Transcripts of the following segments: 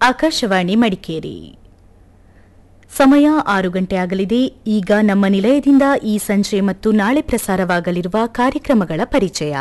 ಆಕಾಶವಾಣಿ ಮಡಿಕೇರಿ ಸಮಯ ಆರು ಗಂಟೆ ಆಗಲಿದೆ ಈಗ ನಮ್ಮ ನಿಲಯದಿಂದ ಈ ಸಂಜೆ ಮತ್ತು ನಾಳೆ ಪ್ರಸಾರವಾಗಲಿರುವ ಕಾರ್ಯಕ್ರಮಗಳ ಪರಿಚಯ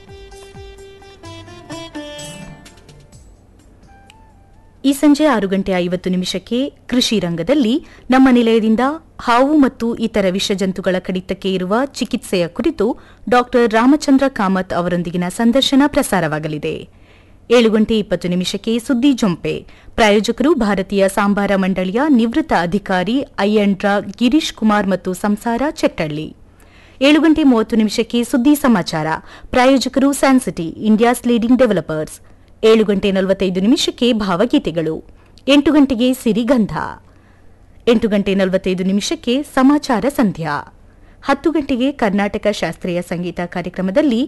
ಈ ಸಂಜೆ ಆರು ಗಂಟೆ ಐವತ್ತು ನಿಮಿಷಕ್ಕೆ ಕೃಷಿ ರಂಗದಲ್ಲಿ ನಮ್ಮ ನಿಲಯದಿಂದ ಹಾವು ಮತ್ತು ಇತರ ವಿಷಜಂತುಗಳ ಕಡಿತಕ್ಕೆ ಇರುವ ಚಿಕಿತ್ಸೆಯ ಕುರಿತು ಡಾಕ್ಟರ್ ರಾಮಚಂದ್ರ ಕಾಮತ್ ಅವರೊಂದಿಗಿನ ಸಂದರ್ಶನ ಪ್ರಸಾರವಾಗಲಿದೆ ಏಳು ಗಂಟೆ ಇಪ್ಪತ್ತು ನಿಮಿಷಕ್ಕೆ ಸುದ್ದಿ ಜೊಂಪೆ ಪ್ರಾಯೋಜಕರು ಭಾರತೀಯ ಸಾಂಬಾರ ಮಂಡಳಿಯ ನಿವೃತ್ತ ಅಧಿಕಾರಿ ಐಎಂಡ್ರ ಗಿರೀಶ್ ಕುಮಾರ್ ಮತ್ತು ಸಂಸಾರ ಚೆಟ್ಟಳ್ಳಿ ಏಳು ಗಂಟೆ ಮೂವತ್ತು ನಿಮಿಷಕ್ಕೆ ಸುದ್ದಿ ಸಮಾಚಾರ ಪ್ರಾಯೋಜಕರು ಸ್ಯಾನ್ಸಿಟಿ ಇಂಡಿಯಾಸ್ ಲೀಡಿಂಗ್ ಡೆವಲಪರ್ಸ್ ಏಳು ಗಂಟೆ ನಲವತ್ತೈದು ನಿಮಿಷಕ್ಕೆ ಭಾವಗೀತೆಗಳು ಎಂಟು ಗಂಟೆಗೆ ಸಿರಿಗಂಧ ಎಂಟು ಗಂಟೆ ನಲವತ್ತೈದು ನಿಮಿಷಕ್ಕೆ ಸಮಾಚಾರ ಸಂಧ್ಯಾ ಹತ್ತು ಗಂಟೆಗೆ ಕರ್ನಾಟಕ ಶಾಸ್ತ್ರೀಯ ಸಂಗೀತ ಕಾರ್ಯಕ್ರಮದಲ್ಲಿ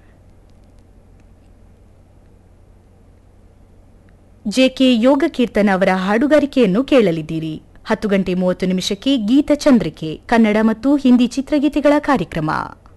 ಜೆಕೆ ಯೋಗ ಕೀರ್ತನ ಅವರ ಹಾಡುಗಾರಿಕೆಯನ್ನು ಕೇಳಲಿದ್ದೀರಿ ಹತ್ತು ಗಂಟೆ ಮೂವತ್ತು ನಿಮಿಷಕ್ಕೆ ಗೀತ ಚಂದ್ರಿಕೆ ಕನ್ನಡ ಮತ್ತು ಹಿಂದಿ ಚಿತ್ರಗೀತೆಗಳ ಕಾರ್ಯಕ್ರಮ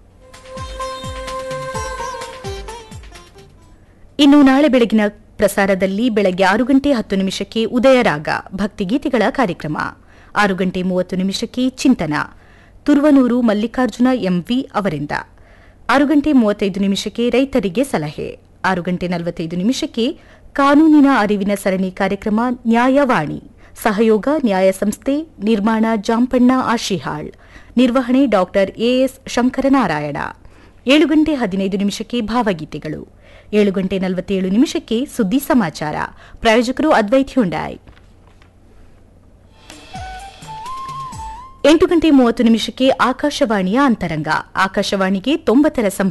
ಇನ್ನು ನಾಳೆ ಬೆಳಗಿನ ಪ್ರಸಾರದಲ್ಲಿ ಬೆಳಗ್ಗೆ ಆರು ಗಂಟೆ ಹತ್ತು ನಿಮಿಷಕ್ಕೆ ಉದಯರಾಗ ಭಕ್ತಿಗೀತೆಗಳ ಕಾರ್ಯಕ್ರಮ ಆರು ಗಂಟೆ ಮೂವತ್ತು ನಿಮಿಷಕ್ಕೆ ಚಿಂತನ ತುರುವನೂರು ಮಲ್ಲಿಕಾರ್ಜುನ ಎಂವಿ ಅವರಿಂದ ಆರು ಗಂಟೆ ಮೂವತ್ತೈದು ನಿಮಿಷಕ್ಕೆ ರೈತರಿಗೆ ಸಲಹೆ ಆರು ಗಂಟೆ ನಲವತ್ತೈದು ನಿಮಿಷಕ್ಕೆ ಕಾನೂನಿನ ಅರಿವಿನ ಸರಣಿ ಕಾರ್ಯಕ್ರಮ ನ್ಯಾಯವಾಣಿ ಸಹಯೋಗ ನ್ಯಾಯ ಸಂಸ್ಥೆ ನಿರ್ಮಾಣ ಜಾಂಪಣ್ಣ ಆಶಿಹಾಳ್ ನಿರ್ವಹಣೆ ಡಾಕ್ಟರ್ ಎಎಸ್ ಶಂಕರನಾರಾಯಣ ಏಳು ಗಂಟೆ ಹದಿನೈದು ನಿಮಿಷಕ್ಕೆ ಭಾವಗೀತೆಗಳು ಏಳು ಗಂಟೆ ನಲವತ್ತೇಳು ನಿಮಿಷಕ್ಕೆ ಸುದ್ದಿ ಸಮಾಚಾರ ಪ್ರಾಯೋಜಕರು ಅದ್ವೈತ್ ಹ್ಯುಂಡಾಯ್ ಎಂಟು ಗಂಟೆ ಮೂವತ್ತು ನಿಮಿಷಕ್ಕೆ ಆಕಾಶವಾಣಿಯ ಅಂತರಂಗ ಆಕಾಶವಾಣಿಗೆ ತೊಂಬತ್ತರ